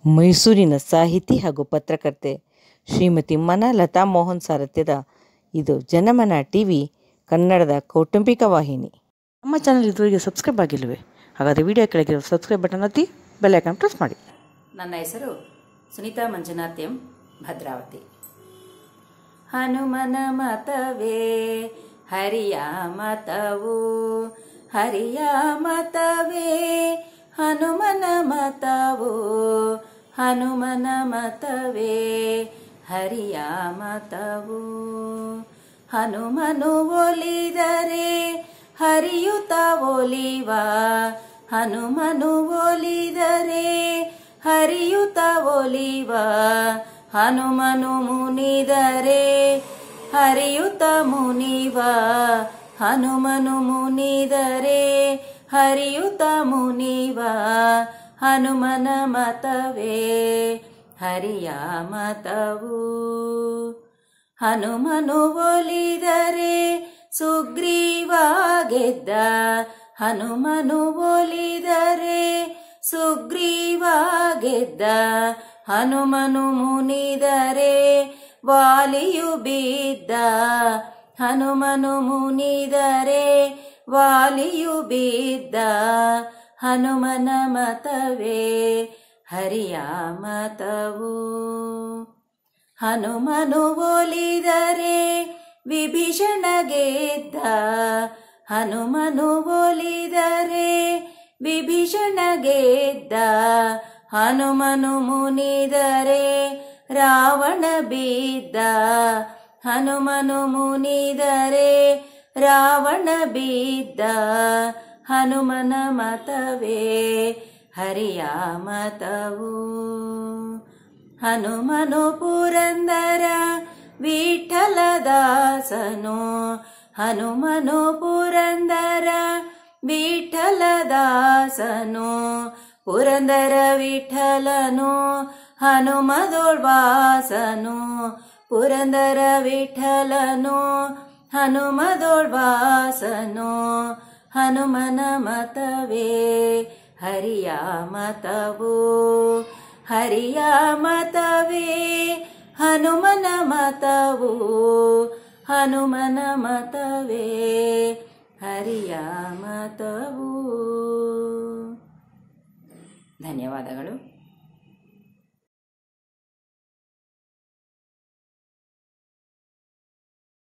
ಮೈಸೂರಿನ ಸಾಹಿತಿ ಹಾಗೂ ಪತ್ರಕರ್ತೆ ಶ್ರೀಮತಿ ಮನಲತಾ ಮೋಹನ್ ಸಾರಥ್ಯದ ಇದು ಜನಮನ ಟಿ ವಿ ಕನ್ನಡದ ಕೌಟುಂಬಿಕ ವಾಹಿನಿ ನಮ್ಮ ಚಾನಲ್ ಇದುವರೆಗೆ ಸಬ್ಸ್ಕ್ರೈಬ್ ಆಗಿಲ್ಲವೇ ಹಾಗಾದರೆ ವಿಡಿಯೋ ಕೆಳಗಿರೋ ಸಬ್ಸ್ಕ್ರೈಬ್ ಬಟನ್ ಒತ್ತಿ ಬೆಲ್ ಐಕಾನ್ ಪ್ರೆಸ್ ಮಾಡಿ ನನ್ನ ಹೆಸರು ಸುನೀತಾ ಮಂಜುನಾಥ್ ಎಂ ಭದ್ರಾವತಿ ಹನುಮನ ಮತವೇ ಹರಿಯ ಮತವು ಹರಿಯ ಮತವೇ ಹನುಮನ ಮತವು ಹನುಮನ ಮತವೇ ಹರಿಯ ಮತವು ಹನುಮನು ಒಲಿದರೆ ಹರಿಯುತ ಒಲಿವ ಹನುಮನು ಒಲಿದರೆ ಹರಿಯುತ ಒಲಿವ ಹನುಮನು ಮುನಿದರೆ ಹರಿಯುತ ಮುನಿವ ಹನುಮನು ಮುನಿದರೆ ಹರಿಯುತ ಮುನಿವ ಹನುಮನ ಮತವೇ ಹರಿಯ ಮತವು ಹನುಮನು ಒಲಿದರೆ ಸುಗ್ರೀವ ಗೆದ್ದ ಹನುಮನು ಒಲಿದರೆ ಸುಗ್ರೀವ ಗೆದ್ದ ಹನುಮನು ಮುನಿದರೆ ವಾಲಿಯು ಬಿದ್ದ ಹನುಮನು ಮುನಿದರೆ ವಾಲಿಯು ಬಿದ್ದ ಹನುಮನ ಮತವೇ ಹರಿಯ ಮತವು ಹನುಮನು ಒಲಿದರೆ ವಿಭೀಷಣ ಗೆದ್ದ ಹನುಮನು ಒಲಿದರೆ ವಿಭೀಷಣ ಗೆದ್ದ ಹನುಮನು ಮುನಿದರೆ ರಾವಣ ಬಿದ್ದ ಹನುಮನು ಮುನಿದರೆ ರಾವಣ ಬಿದ್ದ ಹನುಮನ ಮತವೇ ಹರಿಯ ಮತವು ಹನುಮನು ಪುರಂದರ ವಿಠಲದಾಸನು ಹನುಮನು ಪುರಂದರ ವಿಠಲದಾಸನು ಪುರಂದರ ವಿಠಲನು ಹನುಮದೋಳ್ವಾಸನು ಪುರಂದರ ವಿಠಲನು ಹನುಮದೋಳ್ವಾಸನು ಹನುಮನ ಮತವೇ ಹರಿಯ ಮತವು ಹರಿಯ ಮತವೇ ಹನುಮನ ಮತವು ಹನುಮನ ಮತವೇ ಹರಿಯ ಮತವು ಧನ್ಯವಾದಗಳು